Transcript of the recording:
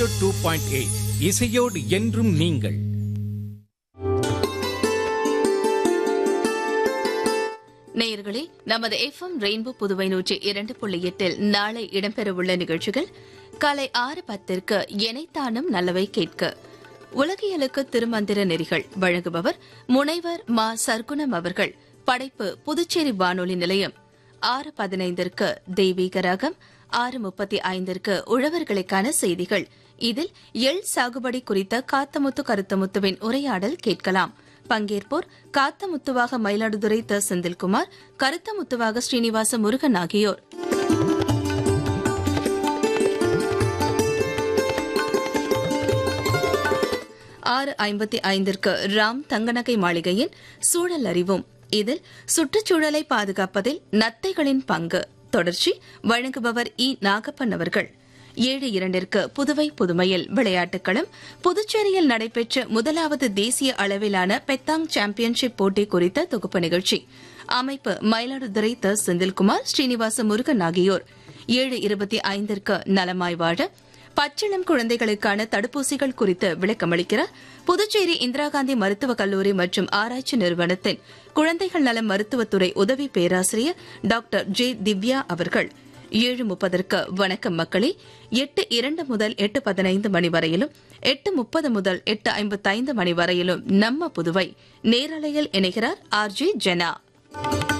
two point eight இசையோடு என்றும் நீங்கள் நேயர்களே நமது எஃப்எம் ரெயின்போ புதுவை நூற்றி இரண்டு புள்ளி எட்டில் நாளை இடம்பெறவுள்ள நிகழ்ச்சிகள் காலை ஆறு பத்திற்கு எனைத்தானும் நல்லவை கேட்க உலகியலுக்கு திருமந்திர நெறிகள் வழங்குபவர் முனைவர் மா சர்க்குணம் அவர்கள் படைப்பு புதுச்சேரி வானொலி நிலையம் ஆறு பதினைந்திற்கு தெய்வீக ராகம் ஆறு முப்பத்தி ஐந்திற்கு உழவர்களுக்கான செய்திகள் இதில் எள் சாகுபடி குறித்த காத்தமுத்து கருத்தமுத்துவின் உரையாடல் கேட்கலாம் பங்கேற்போர் காத்தமுத்துவாக மயிலாடுதுறை த செந்தில்குமார் கருத்தமுத்துவாக ஸ்ரீனிவாச முருகன் ஆகியோர் ஆறு ஐம்பத்தி ஐந்திற்கு ராம் தங்கநகை மாளிகையின் சூழல் அறிவோம் இதில் சுற்றுச்சூழலை பாதுகாப்பதில் நத்தைகளின் பங்கு தொடர்ச்சி வழங்குபவர் இ நாகப்பன் அவர்கள் ஏழு இரண்டிற்கு புதுவை புதுமையில் விளையாட்டுக்களம் புதுச்சேரியில் நடைபெற்ற முதலாவது தேசிய அளவிலான பெத்தாங் சாம்பியன்ஷிப் போட்டி குறித்த தொகுப்பு நிகழ்ச்சி அமைப்பு மயிலாடுதுறை த செந்தில்குமார் ஸ்ரீனிவாச முருகன் ஆகியோர் ஏழு இருபத்தி ஐந்திற்கு நலமாய் வாழ பச்சிளம் குழந்தைகளுக்கான தடுப்பூசிகள் குறித்து விளக்கமளிக்கிறார் புதுச்சேரி இந்திரா காந்தி மருத்துவக் கல்லூரி மற்றும் ஆராய்ச்சி நிறுவனத்தின் குழந்தைகள் நல மருத்துவத்துறை உதவி பேராசிரியர் டாக்டர் ஜே திவ்யா அவர்கள் ஏழு முப்பதற்கு வணக்கம் மக்களே எட்டு இரண்டு முதல் எட்டு பதினைந்து மணி வரையிலும் எட்டு முப்பது முதல் எட்டு ஐம்பத்தைந்து மணி வரையிலும் நம்ம புதுவை நேரலையில் இணைகிறார் ஆர் ஜே ஜெனா